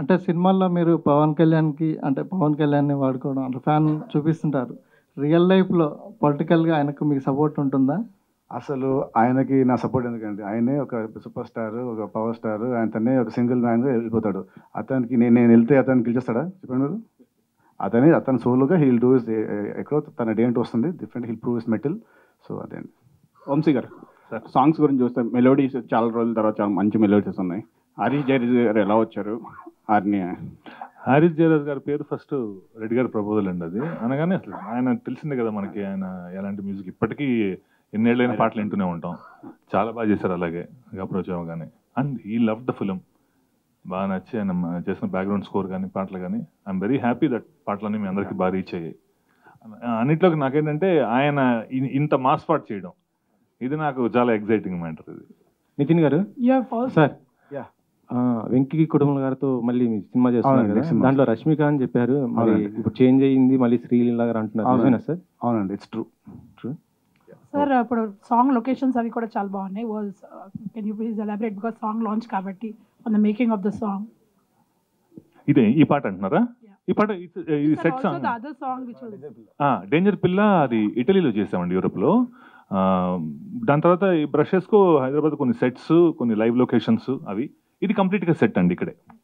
అంటే సినిమాల్లో మీరు పవన్ కళ్యాణ్కి అంటే పవన్ కళ్యాణ్ని వాడుకోవడం అంటే ఫ్యాన్ చూపిస్తుంటారు రియల్ లైఫ్లో పొలిటికల్గా ఆయనకు మీకు సపోర్ట్ ఉంటుందా అసలు ఆయనకి నా సపోర్ట్ ఎందుకంటే ఆయనే ఒక సూపర్ స్టార్ ఒక పవర్ స్టార్ ఆయనతోనే ఒక సింగిల్ మ్యాన్గా వెళ్ళిపోతాడు అతనికి నేను నేను వెళ్తే అతను గెలిచేస్తాడా చెప్పండి మీరు అతని అతను సోలోగా హీల్ డూ ఇస్ ఎక్కడో తన డే అంటూ వస్తుంది different hill proof is metal so అదే అండి వంశీ గారు సాంగ్స్ గురించి చూస్తే మెలోడీస్ చాలా రోజుల తర్వాత చాలా మంచి మెలోడీస్ ఉన్నాయి హరీష్ జయరాజ్ గారు ఎలా వచ్చారు వారిని హారిస్ జయరాజ్ గారి పేరు ఫస్ట్ రెడ్డి గారి ప్రపోజల్ అండి అది అనగానే అసలు ఆయన తెలిసిందే కదా మనకి ఆయన ఎలాంటి మ్యూజిక్ ఇప్పటికీ ఎన్నేళ్ళైన పాటలు వింటూనే ఉంటాం చాలా బాగా చేశారు అలాగే అప్రోచ్ అవ్వగానే అండ్ ఈ లవ్ ద ఫిలిం బాగా నచ్చి ఆయన మ- చేసిన బ్యాక్గ్రౌండ్ స్కోర్ కానీ పాటలు కానీ ఐఎమ్ వెరీ హ్యాపీ దట్ పాటలన్నీ మీ అందరికీ బాగా రీచ్ అయ్యాయి అన్నిట్లోకి నాకేంటంటే ఆయన ఇ- ఇంత మాస్ పాట చేయడం ఇది నాకు చాలా ఎగ్జైటింగ్ మ్యాటర్ ఇది నితిన్ గారు Yeah, first. Sir Yeah. ఆ, వెంకీ కుటుంబం గారితో మళ్ళీ మీ సినిమా చేస్తున్నారు అవునండి, కదా సినిమా. దాంట్లో రష్మిక అని చెప్పారు మరి అవునండి. ఇప్పుడు చేంజ్ అయ్యింది మళ్ళీ శ్రీలీల గారు అంటున్నారు అవునండి. నిజమేనా సార్ అవునండి ఇట్స్ ట్రూ సార్ ఇప్పుడు సాంగ్ లొకేషన్స్ అవి కూడా చాలా బాగున్నాయి was can you please elaborate because song launch కాబట్టి on the making of the song ఇదే ఈ పాట అంటున్నారా ఈ పాట ఇది- ఇది set also song the other song which was danger పిల్ల అది ఇటలీలో చేసామండి యూరోప్లో ఆ, దాని తర్వాత ఈ బ్రషెస్కు హైదరాబాద్ కొన్ని సెట్స్ కొన్ని లైవ్ లొకేషన్స్ అవి ఇది కంప్లీట్గా సెట్ అండి ఇక్కడే